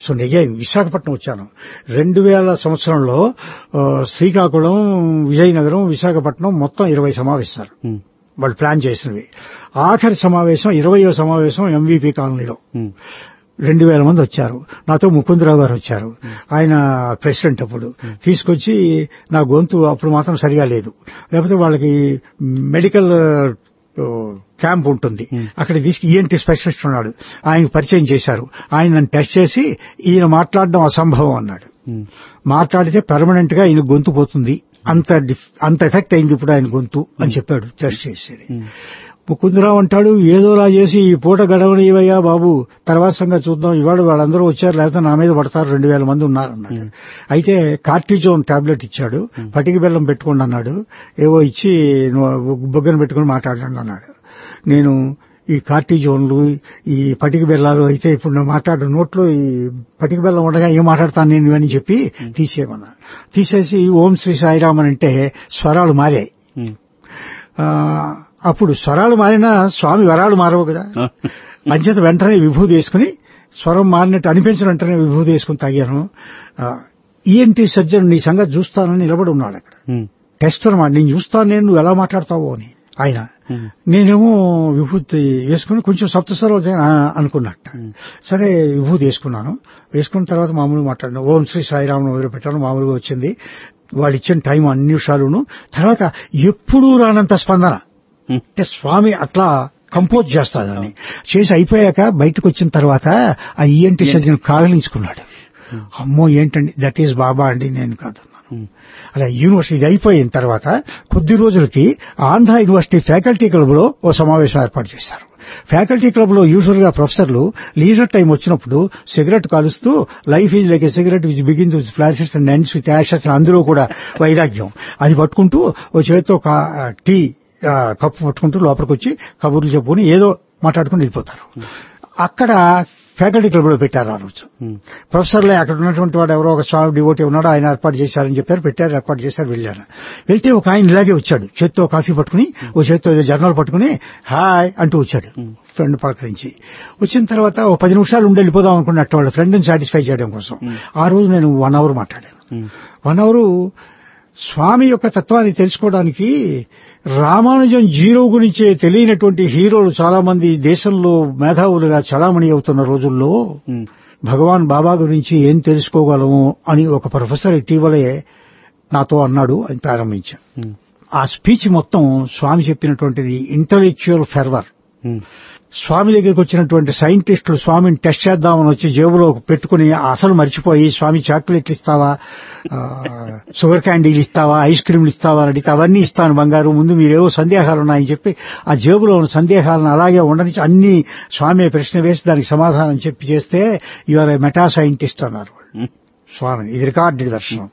So again Visakhapatnam వచ్చాను రెండు వేల సంవత్సరంలో ఆ, శ్రీకాకుళం విజయనగరం విశాఖపట్నం మొత్తం ఇరవై సమావేశాలు ఉమ్, వాళ్ళు ప్లాన్ చేసినవి ఆఖరి సమావేశం ఇరవయో సమావేశం ఎంవీపీ కాలనీలో ఉమ్, రెండు వేల మంది వచ్చారు నాతో ముకుందరావు గారు వచ్చారు ఆయన ప్రెసిడెంట్ అప్పుడు తీసుకొచ్చి నా గొంతు అప్పుడు మాత్రం సరిగా లేదు లేకపోతే వాళ్ళకి మెడికల్ ఆ, క్యాంప్ ఉంటుంది అక్కడ తీసుకు ఈఎన్టీ స్పెషలిస్ట్ ఉన్నాడు ఆయన పరిచయం చేశారు ఆయన నన్ను టెస్ట్ చేసి ఈయన మాట్లాడడం అసంభవం అన్నాడు ఉమ్, మాట్లాడితే పర్మనెంట్ గా ఈయన గొంతు పోతుంది అంత డిఫ్- అంత ఎఫెక్ట్ అయింది ఇప్పుడు ఆయన గొంతు అని చెప్పాడు టెస్ట్ చేసి ముకుందరావు అంటాడు ఏదోలా చేసి ఈ పూట గడవనివయ్యా బాబు తర్వాత సంగతి చూద్దాం ఇవాళ వాళ్ళందరూ వచ్చారు లేకపోతే నా మీద పడతారు రెండు వేల మంది ఉన్నారు అన్నాడు అయితే కార్టిజోన్ టాబ్లెట్ ఇచ్చాడు పటికి బెల్లం పెట్టుకోండి అన్నాడు ఏవో ఇచ్చి నువ్వు బొగ్గను పెట్టుకుని మాట్లాడండి అన్నాడు నేను ఈ కార్టిజోన్లు ఈ పటికి బెల్లాలు అయితే ఇప్పుడు నేను మాట్లాడు నోట్లో ఈ పటికి బెల్లం ఉండగా ఏం మాట్లాడతాను నేను అని చెప్పి తీసేయమన్నా తీసేసి ఓం శ్రీ సాయిరామ్ అని అంటే స్వరాలు మారాయి ఉమ్. ఆ, అప్పుడు స్వరాలు మారినా స్వామి వరాలు మారవు కదా అంచేత వెంటనే విభూతి వేసుకుని స్వరం మారినట్టు అనిపించిన వెంటనే విభూతి వేసుకుని తాగాను ఈఎన్టీ సర్జన్ నీ సంగతి చూస్తానని నిలబడి ఉన్నాడు అక్కడ ఉమ్, టెస్ట్ అనమాట నేను చూస్తాను నేను నువ్వు ఎలా మాట్లాడతావో అని ఆయన ఉమ్, నేనేమో విభూతి వేసుకుని కొంచెం సప్తస్వరం అనుకున్నట్ట సరే విభూతి వేసుకున్నాను వేసుకున్న తర్వాత మామూలుగా మాట్లాడినా ఓం శ్రీ సాయిరామ్ వదిలిపెట్టాను మామూలుగా వచ్చింది వాళ్ళు ఇచ్చిన టైం అన్ని నిమిషాలును తర్వాత ఎప్పుడూ రానంత స్పందన ఉమ్, అంటే స్వామి అట్లా కంపోజ్ చేస్తాడని చేసి అయిపోయాక బయటకు వచ్చిన తర్వాత ఆ ఈఎన్టీ సర్జన్ కాగలించుకున్నాడు అమ్మో ఏంటండి దట్ ఈస్ బాబా అండి నేను కాదన్నాను ఉమ్, అలా యూనివర్సిటీ ఇది అయిపోయిన తర్వాత కొద్ది రోజులకి ఆంధ్ర యూనివర్సిటీ ఫ్యాకల్టీ క్లబ్ లో ఓ సమావేశం ఏర్పాటు చేశారు ఫ్యాకల్టీ క్లబ్ లో యూజువల్ గా ప్రొఫెసర్లు లీజర్ టైం వచ్చినప్పుడు సిగరెట్ కాలుస్తూ life is like a cigarette which begins with flashes and ends with ashes అందులో కూడా వైరాగ్యం అది పట్టుకుంటూ ఓ చేతితో కా- టీ ఆ, కప్పు పట్టుకుంటూ లోపలికి వచ్చి కబుర్లు చెప్పుకుని ఏదో మాట్లాడుకుని వెళ్ళిపోతారు అక్కడ ఫ్యాకల్టీ క్లబ్ లో పెట్టారు ఆ రోజు ఉమ్, ప్రొఫెసర్లే అక్కడ ఉన్నటువంటి వాడు ఎవరో ఒక స్వామి డివోటీ ఉన్నాడు ఆయన ఏర్పాటు చేశారని చెప్పారు పెట్టారు ఏర్పాటు చేశారు వెళ్ళాను వెళ్తే ఒక ఆయన ఇలాగే వచ్చాడు చేత్తో కాఫీ పట్టుకుని ఓ చేత్తో ఏదో జర్నల్ పట్టుకుని హాయ్ అంటూ వచ్చాడు ఫ్రెండ్ పలకరించి వచ్చిన తర్వాత ఓ పది నిమిషాలు ఉండి వెళ్ళిపోదాం అనుకున్నట్టు వాళ్ళ ఫ్రెండ్ని సాటిస్ఫై చేయడం కోసం ఆ రోజు నేను వన్ అవర్ మాట్లాడాను ఉమ్, వన్ అవరు స్వామి యొక్క తత్వాన్ని తెలుసుకోవడానికి రామానుజం జీరో గురించే తెలియనటువంటి హీరోలు చాలా మంది దేశంలో మేధావులుగా చలామణి అవుతున్న రోజుల్లో ఉమ్, భగవాన్ బాబా గురించి ఏం తెలుసుకోగలము అని ఒక ప్రొఫెసర్ ఇటీవలే నాతో అన్నాడు అని ప్రారంభించా ఉమ్, ఆ స్పీచ్ మొత్తం స్వామి చెప్పినటువంటిది ఇంటలెక్చువల్ ఫెర్వర్ ఉమ్, స్వామి దగ్గరికి వచ్చినటువంటి సైంటిస్టులు స్వామిని టెస్ట్ చేద్దామని వచ్చి జేబులో పెట్టుకుని అసలు మర్చిపోయి స్వామి చాక్లెట్లు ఇస్తావా ఆ, షుగర్ క్యాండీలు ఇస్తావా ఐస్ క్రీమ్లు ఇస్తావా అని అడిగితే అవన్నీ ఇస్తాను బంగారు ముందు మీరేవో సందేహాలు ఉన్నాయని చెప్పి ఆ జేబులో ఉన్న సందేహాలను అలాగే ఉండనిచ్చి అన్ని స్వామి ప్రశ్న వేసి దానికి సమాధానం చెప్పి చేస్తే యువర్ ఏ మెటా సైంటిస్ట్ అన్నారు వాళ్ళు. ఉమ్, స్వామి ఇది రికార్డెడ్ వెర్షన్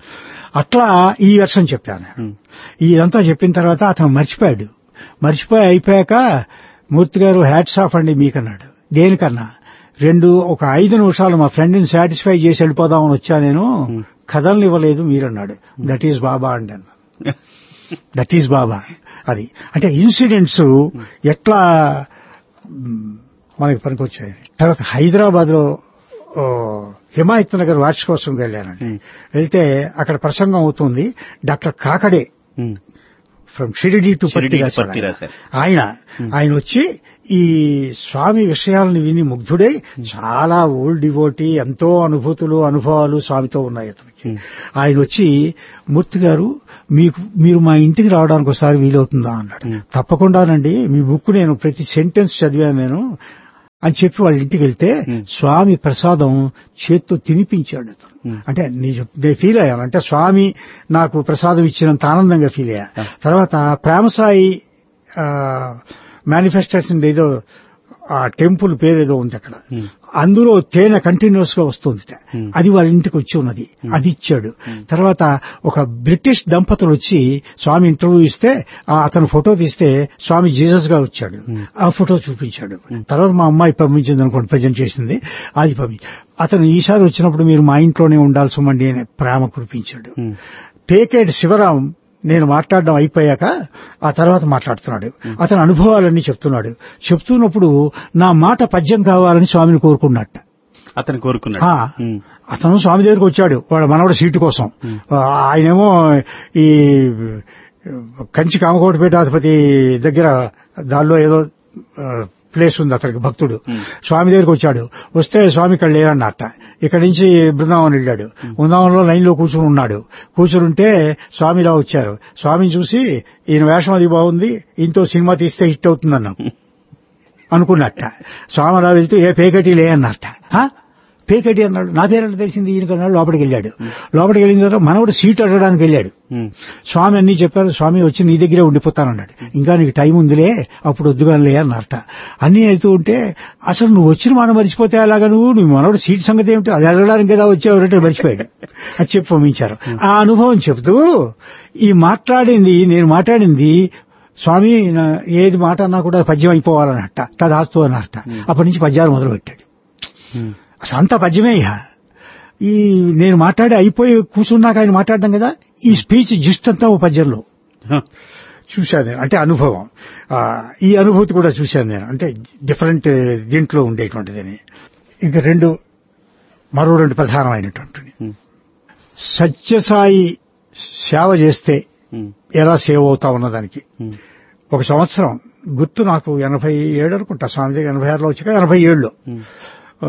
అట్లా ఈ వెర్షన్ చెప్పాను ఉమ్, ఇదంతా చెప్పిన తర్వాత అతను మర్చిపోయాడు మర్చిపోయి అయిపోయాక మూర్తి గారు హ్యాట్స్ ఆఫ్ అండి మీకన్నాడు దేనికన్నా రెండు ఒక ఐదు నిమిషాలు మా ఫ్రెండ్ని సాటిస్ఫై చేసి వెళ్ళిపోదామని వచ్చా నేను కథల్ని ఇవ్వలేదు మీరన్నాడు దట్ ఈజ్ బాబా అండి అన్న దట్ ఈజ్ బాబా అది అంటే ఇన్సిడెంట్స్ ఎట్లా మ్, మనకి పనికొచ్చాయి తర్వాత హైదరాబాద్ లో హిమాయత్ నగర్ వార్షికోత్సవంకి వెళ్ళానండి వెళ్తే అక్కడ ప్రసంగం అవుతుంది doctor Kakade um, from Shirdi to Shirdi Patti to పత్తి రాశారు. ఆయన ఆయన వచ్చి ఈ స్వామి విషయాలను విని ముగ్ధుడై చాలా ఓల్డ్ డివోటీ ఎంతో అనుభూతులు అనుభవాలు స్వామితో ఉన్నాయి అతనికి ఆయన వచ్చి మూర్తి గారు మీకు మీరు మా ఇంటికి రావడానికి ఒకసారి వీలవుతుందా అన్నాడు తప్పకుండానండి మీ బుక్ నేను ప్రతి సెంటెన్స్ చదివాను నేను అని చెప్పి వాళ్ళ ఇంటికి వెళ్తే స్వామి ప్రసాదం చేత్తో తినిపించాడు అతను అంటే నేను ఫీల్ అయ్యాను అంటే స్వామి నాకు ప్రసాదం ఇచ్చినంత ఆనందంగా ఫీల్ అయ్యా తర్వాత ప్రేమసాయి మేనిఫెస్టేషన్ ఏదో ఆ టెంపుల్ పేరు ఏదో ఉంది అక్కడ అందులో తేనె కంటిన్యూస్ గా వస్తుంది అది వాళ్ళ ఇంటికి వచ్చి ఉన్నది అది ఇచ్చాడు తర్వాత ఒక బ్రిటిష్ దంపతులు వచ్చి స్వామి ఇంటర్వ్యూ ఇస్తే ఆ అతను ఫోటో తీస్తే స్వామి జీసస్ గా వచ్చాడు ఆ ఫోటో చూపించాడు తర్వాత మా అమ్మాయి పంపించింది అనుకోండి ప్రజెంట్ చేసింది అది పంపించి అతను ఈసారి వచ్చినప్పుడు మీరు మా ఇంట్లోనే ఉండాల్సి అని ప్రేమ కురిపించాడు పేకేడ్ శివరాం నేను మాట్లాడడం అయిపోయాక ఆ తర్వాత మాట్లాడుతున్నాడు అతని అనుభవాలన్నీ చెప్తున్నాడు చెప్తున్నప్పుడు నా మాట పద్యం కావాలని స్వామిని కోరుకున్నట్ట అతను కోరుకున్నాడు ఆ, ఉమ్, అతను స్వామి దగ్గరికి వచ్చాడు వాళ్ళ మనవడ సీటు కోసం ఆ, ఆయనేమో ఈ కంచి కామకోటిపేటాధిపతి దగ్గర దానిలో ఏదో ఆ, ప్లేస్ ఉంది అతనికి భక్తుడు స్వామి దగ్గరికి వచ్చాడు వస్తే స్వామి ఇక్కడ లేరన్నట్ట ఇక్కడి నుంచి బృందావనం వెళ్ళాడు బృందావనంలో లైన్లో కూర్చుని ఉన్నాడు కూర్చుంటే స్వామి ఇలా వచ్చారు స్వామిని చూసి ఈయన వేషం అది బాగుంది ఈయనతో సినిమా తీస్తే హిట్ అవుతుందన్నాం అనుకున్నట్ట స్వామి అలా వెళ్తూ ఏ పేకటి లే అన్నట్ట "హా? పేకటి అన్నాడు నా పేరంటే తెలిసింది ఈయనకి అన్నాడు లోపలికి వెళ్ళాడు లోపలికి వెళ్ళిన తర్వాత మనవడు సీట్ అడగడానికి వెళ్ళాడు ఉమ్, స్వామి అన్ని చెప్పారు స్వామి వచ్చి నీ దగ్గరే ఉండిపోతానన్నాడు ఇంకా నీకు టైం ఉందిలే అప్పుడు వద్దుగానిలే అన్నారట అన్ని వెళ్తూ ఉంటే అసలు నువ్వు వచ్చిన మాట మర్చిపోతే అలాగా నువ్వు నీ మనవడు సీట్ సంగతి ఏమిటి అది అడగడానికి కదా వచ్చేవారంటే మర్చిపోయాడు అది చెప్పి పంపించారు ఆ అనుభవం చెబుతూ ఈ మాట్లాడింది నేను మాట్లాడింది స్వామి నా- ఏది మాట అన్నా కూడా పద్యం అయిపోవాలన్నట్ట తదాస్తు అన్నట్ట అప్పటి నుంచి పద్యాలు మొదలు పెట్టాడు ఉమ్, అసలు అంతా పద్యమే ఇహ ఈ నేను మాట్లాడి అయిపోయి కూర్చున్నాక ఆయన మాట్లాడడం కదా ఈ స్పీచ్ జిస్ట్ అంతా ఓ పద్యంలో హ, చూశాను నేను అంటే అనుభవం ఆ, ఈ అనుభూతి కూడా చూశాను నేను అంటే డిఫరెంట్ దీంట్లో ఉండేటువంటిదని ఇంకా రెండు మరో రెండు ప్రధానమైనటువంటివి ఉమ్, సత్యసాయి సేవ చేస్తే ఉమ్, ఎలా సేవ్ అవుతా ఉన్నదానికి ఉమ్, ఒక సంవత్సరం గుర్తు నాకు ఎనభై ఏడు అనుకుంటా స్వామి దగ్గర ఎనభై ఆరులో వచ్చాక ఎనభై ఏడులో ఉమ్, ఆ,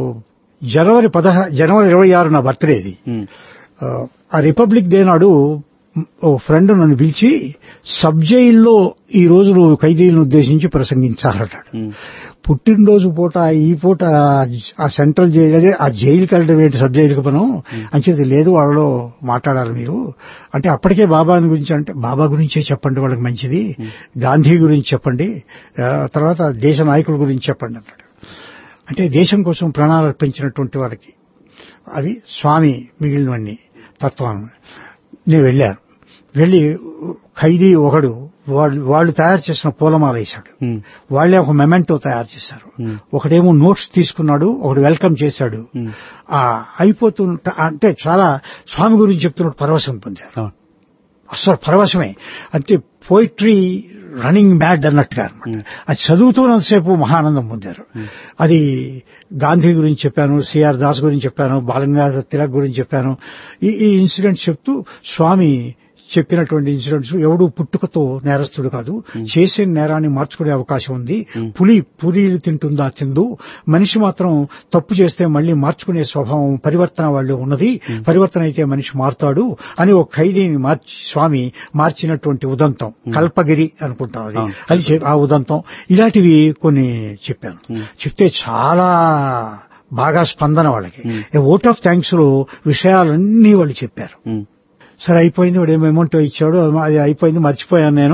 జనవరి పదహ జనవరి ఇరవై ఆరు నా బర్త్డే ఇది ఉమ్, ఆ, ఆ రిపబ్లిక్ డే నాడు ఓ ఫ్రెండ్ నన్ను పిలిచి సబ్ జైల్లో ఈ రోజు నువ్వు ఖైదీలను ఉద్దేశించి ప్రసంగించాలన్నాడు ఉమ్, పుట్టినరోజు పూట ఈ పూట ఆ సెంట్రల్ జైలు అదే ఆ జైలుకి వెళ్ళడం ఏంటి సబ్ జైలుకి మనం అంచేది లేదు వాళ్ళలో మాట్లాడాలి మీరు అంటే అప్పటికే బాబా గురించి అంటే బాబా గురించే చెప్పండి వాళ్ళకి మంచిది గాంధీ గురించి చెప్పండి ఆ, తర్వాత దేశ నాయకుల గురించి చెప్పండి అన్నాడు అంటే దేశం కోసం ప్రాణాలు అర్పించినటువంటి వారికి అవి స్వామి మిగిలినవన్నీ తత్వం నేను వెళ్ళాను వెళ్ళి ఖైదీ ఒకడు వాళ్ళు వాళ్ళు తయారు చేసిన పూలమాల వేశాడు ఉమ్, వాళ్ళే ఒక మెమెంటో తయారు చేశారు ఉమ్, ఒకడేమో నోట్స్ తీసుకున్నాడు ఒకడు వెల్కమ్ చేశాడు ఉమ్, ఆ అయిపోతుంట అంటే చాలా స్వామి గురించి చెప్తున్నట్టు పరవశం పొందారు అవును. అసలు పరవశమే అంటే పోయిట్రీ రన్నింగ్ మ్యాడ్ అన్నట్టుగా అనమాట అది చదువుతున్నంతసేపు మహానందం పొందారు అది గాంధీ గురించి చెప్పాను సిఆర్ దాస్ గురించి చెప్పాను బాలంగాధర్ తిలక్ గురించి చెప్పాను ఈ ఈ ఇన్సిడెంట్స్ చెప్తూ స్వామి చెప్పినటువంటి ఇన్సిడెంట్స్ ఎవడు పుట్టుకతో నేరస్తుడు కాదు చేసే నేరాన్ని మార్చుకునే అవకాశం ఉంది పులి పూరీలు తింటుందా తిందు మనిషి మాత్రం తప్పు చేస్తే మళ్ళీ మార్చుకునే స్వభావం పరివర్తన వాళ్ళు ఉన్నది పరివర్తన అయితే మనిషి మారుతాడు అని ఒక ఖైదీని మార్చి స్వామి మార్చినటువంటి ఉదంతం కల్పగిరి అనుకుంటాం అది అవును. అది చె- ఆ ఉదంతం ఇలాంటివి కొన్ని చెప్పాను చెప్తే చాలా బాగా స్పందన వాళ్ళకి ఓట్ ఆఫ్ థ్యాంక్స్ లో విషయాలన్నీ వాళ్ళు చెప్పారు ఉమ్, సరే అయిపోయింది వాడు ఏమో అమౌంట్ ఇచ్చాడు అది అయిపోయింది మర్చిపోయాను నేను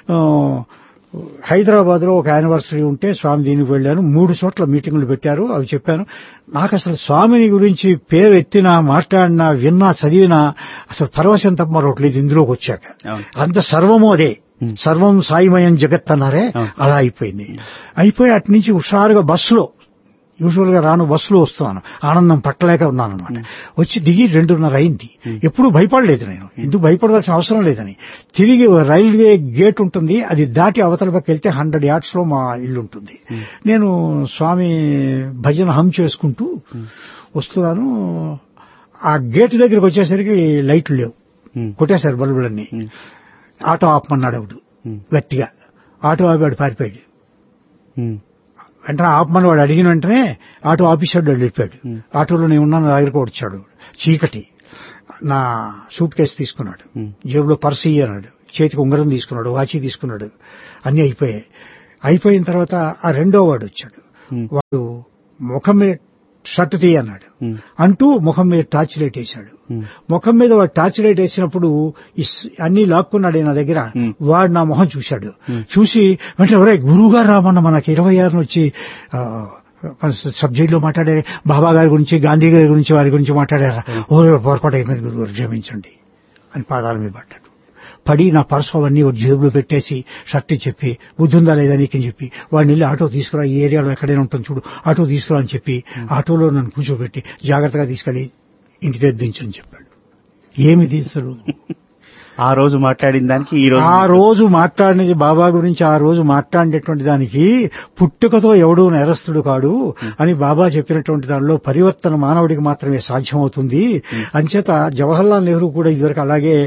హైదరాబాద్ లో ఒక యానివర్సరీ ఉంటే స్వామి దీనికి వెళ్ళాను మూడు చోట్ల మీటింగులు పెట్టారు అవి చెప్పాను నాకు అసలు స్వామిని గురించి పేరు ఎత్తినా మాట్లాడినా విన్నా చదివినా అసలు పరవశం తప్ప మరొకటి లేదు ఇందులోకి వచ్చాక అవును. అంత సర్వము అదే సర్వం సాయిమయం జగత్ అన్నారే అవును. అలా అయిపోయింది అయిపోయి అటు నుంచి హుషారుగా బస్సులో యూజువల్ గా రాను బస్సులో వస్తున్నాను ఆనందం పట్టలేక ఉన్నాను అనమాట వచ్చి దిగి రెండున్నర అయింది ఎప్పుడు భయపడలేదు నేను ఎందుకు భయపడవలసిన అవసరం లేదని తిరిగి రైల్వే గేట్ ఉంటుంది అది దాటి అవతల పక్క వెళ్తే హండ్రెడ్ యార్డ్స్ లో మా ఇల్లు ఉంటుంది నేను స్వామి భజన హమ్ చేసుకుంటూ వస్తున్నాను ఆ గేట్ దగ్గరికి వచ్చేసరికి లైట్లు లేవు ఉమ్, కొట్టేశారు బల్బులన్నీ ఉమ్, ఆటో ఆపమన్నాడు ఒకడు ఉమ్, గట్టిగా ఆటో ఆపాడు పారిపోయాడు ఉమ్, వెంటనే ఆపమని వాడు అడిగిన వెంటనే ఆటో ఆఫీసర్ వాడు వెళ్ళిపోయాడు Hmm. ఆటోలో నేను ఉన్నాను నా దగ్గరకు వచ్చాడు చీకటి నా సూట్ కేసు తీసుకున్నాడు Hmm. జేబులో పర్స్ ఇయ్యి అన్నాడు చేతికి ఉంగరం తీసుకున్నాడు వాచి తీసుకున్నాడు అన్ని అయిపోయాయి అయిపోయిన తర్వాత ఆ రెండో వాడు వచ్చాడు ఉమ్, వాడు ముఖం మీద షర్ట్ తీయ అన్నాడు ఉమ్, అంటూ ముఖం మీద టార్చ్ లైట్ వేశాడు ఉమ్, ముఖం మీద వాడు టార్చ్ లైట్ వేసినప్పుడు ఈ స్- అన్ని లాక్కున్నాడు నా దగ్గర Hmm. వాడు నా మొహం చూశాడు Hmm. చూసి వెంటనే ఎవరే గురువు గారు రామన్న మనకి ఇరవై ఆరు వచ్చి ఆ, మన సబ్జెక్టులో మాట్లాడారు బాబా గారి గురించి గాంధీ గారి గురించి వారి గురించి మాట్లాడారా ఓ పొరపాటు అయిపోయింది గురువు గారు క్షమించండి అని పాదాల మీద పడ్డాడు పడి నా పర్సు అవన్నీ ఒక జేబులో పెట్టేసి షర్ట్ చెప్పి బుద్ధి ఉందా లేదా నీకని చెప్పి వాడిని వెళ్ళి ఆటో తీసుకురా ఈ ఏరియాలో ఎక్కడైనా ఉంటుంది చూడు ఆటో తీసుకురా అని చెప్పి ఆటోలో నన్ను కూర్చోబెట్టి జాగ్రత్తగా తీసుకెళ్లి ఇంటి దగ్గర దించని చెప్పాడు ఏమి దించడు ఆ రోజు మాట్లాడిన దానికి ఈ రోజు ఆ రోజు మాట్లాడినది బాబా గురించి ఆ రోజు మాట్లాడినటువంటి దానికి పుట్టుకతో ఎవడు నేరస్తుడు కాడు అని బాబా చెప్పినటువంటి దానిలో పరివర్తన మానవుడికి మాత్రమే సాధ్యమవుతుంది అంచేత జవహర్లాల్ నెహ్రూ కూడా ఇదివరకు అలాగే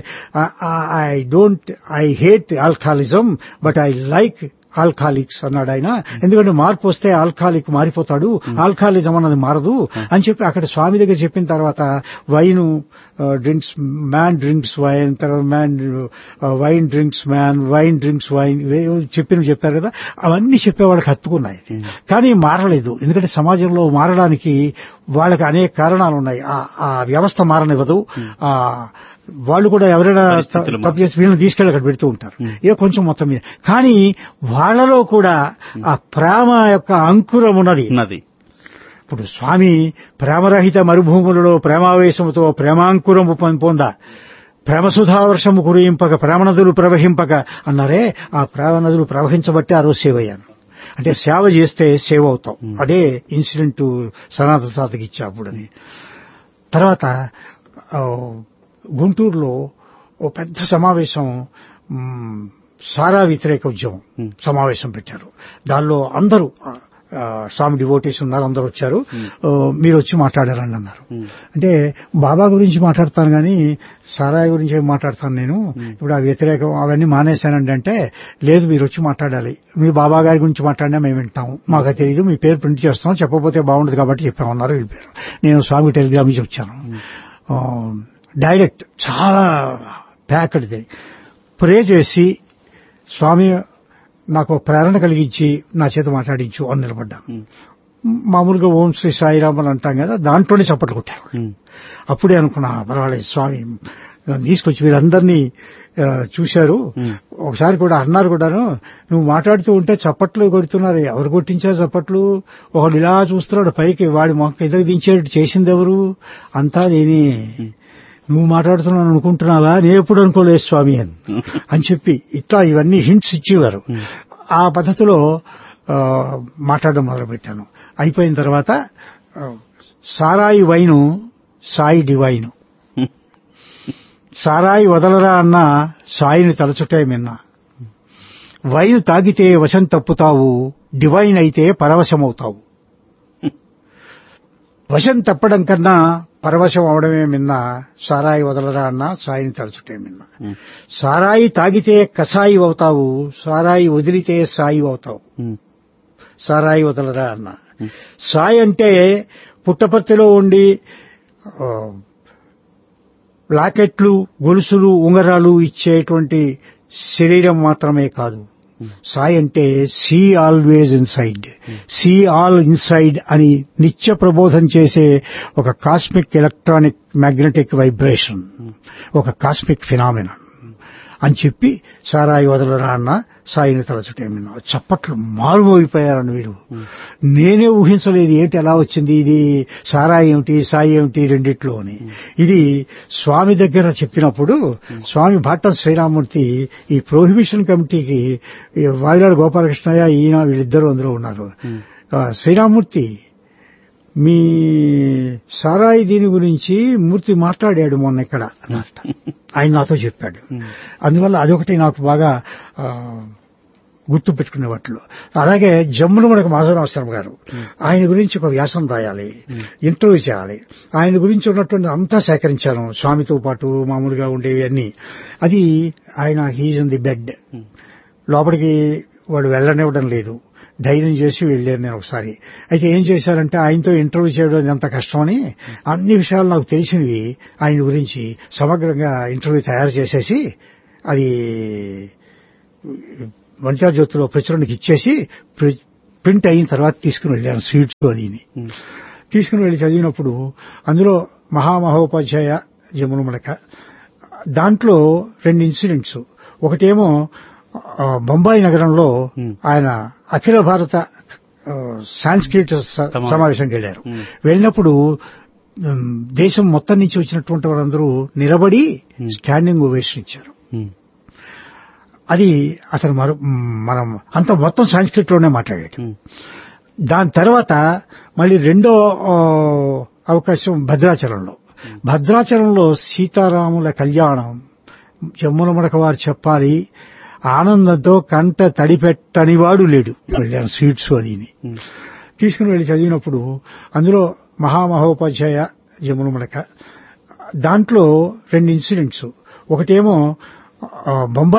I don't I hate alcoholism but I like alcoholics అన్నాడు ఆయన ఎందుకంటే మార్పు వస్తే ఆల్కాలిక్ మారిపోతాడు ఆల్కాలిజం అన్నది మారదు అని చెప్పి అక్కడ స్వామి దగ్గర చెప్పిన తర్వాత wine drinks man drinks wine తర్వాత man wine drinks man wine drinks wine చెప్పిన చెప్పారు కదా అవన్నీ చెప్పేవాళ్ళకి హత్తుకున్నాయి కానీ మారలేదు ఎందుకంటే సమాజంలో మారడానికి వాళ్ళకి అనేక కారణాలు ఉన్నాయి ఆ- ఆ వ్యవస్థ మారనివ్వదు ఆ వాళ్ళు కూడా ఎవరైనా పరిస్థితులు మారు. తప్పు చేసి వీళ్ళని తీసుకెళ్ళి అక్కడ పెడుతూ ఉంటారు ఏ కొంచెం మొత్తం మీద కానీ వాళ్ళలో కూడా ఆ ప్రేమ యొక్క అంకురం ఉన్నది ఉన్నది ఇప్పుడు స్వామి ప్రేమరహిత మరుభూములలో ప్రేమావేశముతో ప్రేమాంకురము పొం- పొంద ప్రేమ సుధావర్షము కురియింపక ప్రేమ నదులు ప్రవహింపక అన్నారే ఆ ప్రేమ నదులు ప్రవహించబట్టి ఆ రోజు సేవ అయ్యాను అంటే సేవ చేస్తే సేవ అవుతాం అదే ఇన్సిడెంట్ సనాతన సాధకి ఇచ్చా అప్పుడని తర్వాత ఆ, గుంటూరులో ఓ పెద్ద సమావేశం మ్, సారా వ్యతిరేక ఉద్యమం Hmm. సమావేశం పెట్టారు దానిలో అందరూ ఆ, ఆ, స్వామి డివోటీస్ ఉన్నారు అందరూ వచ్చారు ఆ, మీరు వచ్చి మాట్లాడారండి అన్నారు ఉమ్. అంటే బాబా గురించి మాట్లాడతాను కానీ సారాయి గురించి ఏం మాట్లాడతాను నేను ఇప్పుడు ఆ వ్యతిరేకం అవన్నీ మానేశానండి అంటే లేదు మీరు వచ్చి మాట్లాడాలి మీ బాబా గారి గురించి మాట్లాడినా మేము వింటాము మాకు తెలియదు మీ పేరు ప్రింట్ చేస్తాం చెప్పకపోతే బాగుండదు కాబట్టి చెప్పామన్నారు వెళ్ళిపోయారు నేను స్వామి టెలిగ్రామ్ నుంచి వచ్చాను ఆ, డైరెక్ట్ చాలా ప్యాక్డ్ది ప్రే చేసి స్వామి నాకు ఒక ప్రేరణ కలిగించి నా చేత మాట్లాడించు అని నిలబడ్డాను ఉమ్. మామూలుగా ఓం శ్రీ సాయిరామ్ అని అంటాం కదా దాంట్లోనే చప్పట్లు కొట్టారు ఉమ్. అప్పుడే అనుకున్నా పర్వాలేదు స్వామి నన్ను తీసుకొచ్చి వీరందరినీ ఆ, చూశారు ఉమ్. ఒకసారి కూడా అన్నారు కూడాను నువ్వు మాట్లాడుతూ ఉంటే చప్పట్లు కొడుతున్నారు ఎవరు కొట్టించారు చప్పట్లు ఒకడు ఇలా చూస్తున్నాడు పైకి వాడి మొక్క కిందకి దించేటట్టు చేసింది ఎవరు అంతా నేనే నువ్వు మాట్లాడుతున్నాను అనుకుంటున్నావా నేను ఎప్పుడు అనుకోలేదు స్వామి అని అని చెప్పి ఇట్లా ఇవన్నీ హింట్స్ ఇచ్చేవారు ఆ పద్ధతిలో ఆ, మాట్లాడడం మొదలుపెట్టాను అయిపోయిన తర్వాత ఆ, సారాయి వైను సాయి డివైను సారాయి వదలరా అన్న సాయిని తలచుటే మిన్న వైన్ తాగితే వశం తప్పుతావు డివైన్ అయితే పరవశమవుతావు వశం తప్పడం కన్నా పరవశం అవడమే మిన్న సారాయి వదలరా అన్న సాయిని తలచుటే మిన్న ఉమ్. సారాయి తాగితే కసాయి అవుతావు సారాయి వదిలితే సాయి అవుతావు ఉమ్. సారాయి వదలరా అన్న సాయి అంటే పుట్టపర్తిలో ఉండి ఆ, లాకెట్లు గొలుసులు ఉంగరాలు ఇచ్చేటువంటి శరీరం మాత్రమే కాదు సాయి అంటే see always inside see all inside అని నిత్య ప్రబోధం చేసే ఒక కాస్మిక్ ఎలక్ట్రానిక్ మ్యాగ్నెటిక్ వైబ్రేషన్ ఒక కాస్మిక్ ఫినామినా అని చెప్పి సారాయి వదలరా అన్న సాయిని తలచుటేమిన్నా చప్పట్లు మారుమోగిపోయారని వీరు నేనే ఊహించలేదు ఏంటి ఎలా వచ్చింది ఇది సారాయి ఏమిటి సాయి ఏమిటి రెండిట్లో అని ఇది స్వామి దగ్గర చెప్పినప్పుడు స్వామి భాట్టం శ్రీరామూర్తి ఈ ప్రొహిబిషన్ కమిటీకి ఈ వాయిలాడు గోపాలకృష్ణయ్య ఈయన వీళ్ళిద్దరూ అందులో ఉన్నారు ఆ, శ్రీరామూర్తి మీ సారాయి దీని గురించి మూర్తి మాట్లాడాడు మొన్న ఇక్కడ అన్నమాట ఆయన నాతో చెప్పాడు అందువల్ల అదొకటి నాకు బాగా ఆ, గుర్తు పెట్టుకునే వాటిలో అలాగే జమ్మును మనకు మాధవరావు శర్మ గారు ఆయన గురించి ఒక వ్యాసం రాయాలి ఇంటర్వ్యూ చేయాలి ఆయన గురించి ఉన్నటువంటి అంతా సేకరించాను స్వామితో పాటు మామూలుగా ఉండేవి అన్ని అది ఆయన హీజ్ ఇన్ ది బెడ్ లోపలికి వాడు వెళ్ళనివ్వడం లేదు ధైర్యం చేసి వెళ్ళాను నేను ఒకసారి అయితే ఏం చేశారంటే ఆయనతో ఇంటర్వ్యూ చేయడం ఎంత కష్టమని అన్ని విషయాలు నాకు తెలిసినవి ఆయన గురించి సమగ్రంగా ఇంటర్వ్యూ తయారు చేసేసి అది వనితా జ్యోతిలో ప్రచురణకి ఇచ్చేసి ప్రి- ప్రింట్ అయిన తర్వాత తీసుకుని వెళ్ళాను స్వీట్స్ అదిని తీసుకుని వెళ్ళి చదివినప్పుడు అందులో మహామహోపాధ్యాయ జమున మడక దాంట్లో రెండు ఇన్సిడెంట్స్ ఒకటేమో ఆ, బొంబాయి నగరంలో Hmm. ఆయన అఖిల భారత ఆ, సాంస్క్రిట్ స- సమావేశం. సమావేశంకి వెళ్ళారు Hmm. వెళ్ళినప్పుడు ఉమ్, దేశం మొత్తం నుంచి వచ్చినటువంటి వారందరూ నిలబడి Hmm. స్టాండింగ్ ఓవేషన్ ఇచ్చారు ఉమ్. అది అతను మరో మ్, మనం అంత మొత్తం సాంస్క్రిట్ లోనే మాట్లాడాడు ఉమ్. దాని తర్వాత మళ్ళీ రెండో ఆ, అవకాశం భద్రాచలంలో భద్రాచలంలో సీతారాముల కళ్యాణం జమ్ముల మడక వారు చెప్పాలి ఆనందంతో కంట తడిపెట్టని వాడు లేడు వెళ్ళాను స్వీట్స్ అదిని ఉమ్. తీసుకుని వెళ్ళి చదివినప్పుడు అందులో మహామహోపాధ్యాయ జమున మడక దాంట్లో రెండు ఇన్సిడెంట్స్ ఒకటేమో ఆ, బొంబాయి